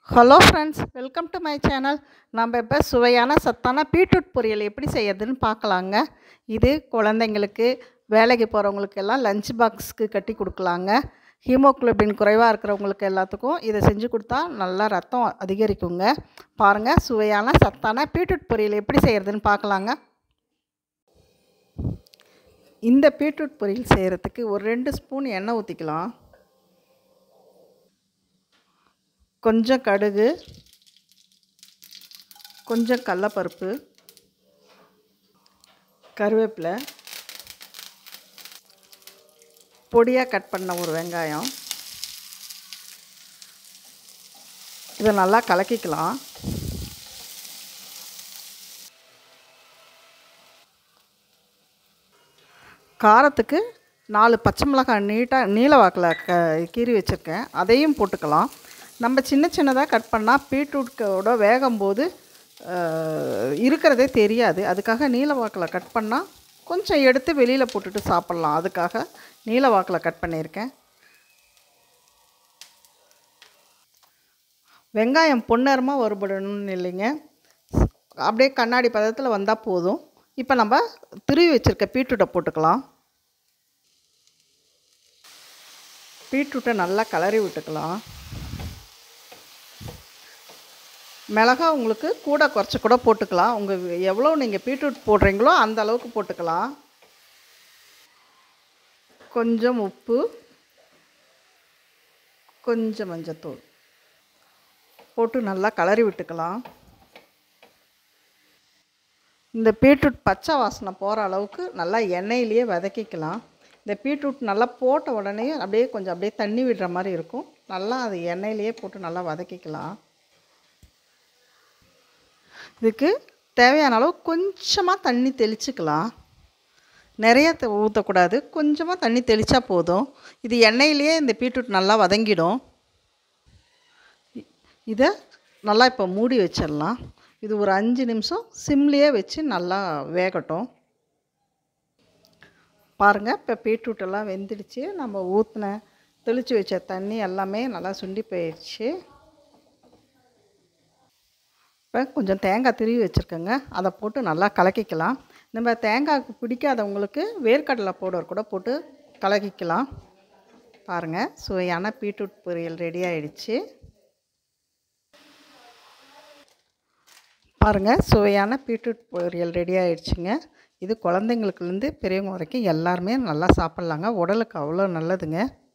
hello friends welcome to my channel நம்ம இப்போ சுவையான சத்தான பீட்ரூட் பொரியல் எப்படி செய்யறதுன்னு பார்க்கலாங்க இது குழந்தைங்களுக்கு வேலைக்கு போகிறவங்களுக்கு எல்லாம் லஞ்ச் பாக்ஸ்க்கு கட்டி கொடுக்கலாங்க ஹீமோகுளோபின் குறைவாக இருக்கிறவங்களுக்கு எல்லாத்துக்கும் இதை செஞ்சு கொடுத்தா நல்லா ரத்தம் அதிகரிக்குங்க பாருங்கள் சுவையான சத்தான பீட்ரூட் பொரியல் எப்படி செய்கிறதுன்னு பார்க்கலாங்க இந்த பீட்ரூட் பொரியல் செய்கிறதுக்கு ஒரு ரெண்டு ஸ்பூன் எண்ணெய் ஊற்றிக்கலாம் கொஞ்சம் கடுகு கொஞ்சம் கடலப்பருப்பு கருவேப்பிலை பொடியாக கட் பண்ண ஒரு வெங்காயம் இதை நல்லா கலக்கிக்கலாம் காரத்துக்கு நாலு பச்சை மிளகாய் நீட்டாக நீல வாக்கில் க கீறி வச்சுருக்கேன் அதையும் போட்டுக்கலாம் நம்ம சின்ன சின்னதாக கட் பண்ணால் பீட்ரூட்டோட வேகும்போது இருக்கிறதே தெரியாது அதுக்காக நீல வாக்கில் கட் பண்ணால் கொஞ்சம் எடுத்து வெளியில் போட்டுட்டு சாப்பிட்லாம் அதுக்காக நீல வாக்கில் கட் பண்ணியிருக்கேன் வெங்காயம் பொன்னரமாக வறுபடணும்னு இல்லைங்க அப்படியே கண்ணாடி பதத்தில் வந்தால் போதும் இப்போ நம்ம திருவி வச்சுருக்க பீட்ரூட்டை போட்டுக்கலாம் பீட்ரூட்டை நல்லா கலரி விட்டுக்கலாம் மிளகா உங்களுக்கு கூட குறைச்சி கூட போட்டுக்கலாம் உங்கள் எவ்வளோ நீங்கள் பீட்ரூட் போடுறீங்களோ அந்த அளவுக்கு போட்டுக்கலாம் கொஞ்சம் உப்பு கொஞ்சம் மஞ்சத்தூள் போட்டு நல்லா கலரி விட்டுக்கலாம் இந்த பீட்ரூட் பச்சை வாசனை போகிற அளவுக்கு நல்லா எண்ணெயிலேயே வதக்கிக்கலாம் இந்த பீட்ரூட் நல்லா போட்ட உடனே அப்படியே கொஞ்சம் அப்படியே தண்ணி விடுற மாதிரி இருக்கும் நல்லா அது எண்ணெயிலேயே போட்டு நல்லா வதக்கிக்கலாம் இதுக்கு தேவையான அளவு கொஞ்சமாக தண்ணி தெளிச்சுக்கலாம் நிறைய ஊற்றக்கூடாது கொஞ்சமாக தண்ணி தெளித்தா போதும் இது எண்ணெயிலேயே இந்த பீட்ரூட் நல்லா வதங்கிடும் இதை நல்லா இப்போ மூடி வச்சிடலாம் இது ஒரு அஞ்சு நிமிஷம் சிம்லேயே வச்சு நல்லா வேகட்டும் பாருங்கள் இப்போ பீட்ரூட் எல்லாம் வெந்துடுச்சு நம்ம ஊற்றின தெளித்து வச்ச தண்ணி எல்லாமே நல்லா சுண்டி போயிடுச்சு இப்போ கொஞ்சம் தேங்காய் திருவி வச்சுருக்கேங்க அதை போட்டு நல்லா கலக்கிக்கலாம் நம்ம தேங்காய்க்கு பிடிக்காதவங்களுக்கு வேர்க்கடலை பவுடர் கூட போட்டு கலக்கிக்கலாம் பாருங்கள் சுவையான பீட்ரூட் பொரியல் ரெடி ஆகிடுச்சு பாருங்கள் சுவையான பீட்ரூட் பொரியல் ரெடி ஆகிடுச்சுங்க இது குழந்தைங்களுக்குலேருந்து பெரியவங்க வரைக்கும் எல்லாருமே நல்லா சாப்பிட்லாங்க உடலுக்கு அவ்வளோ நல்லதுங்க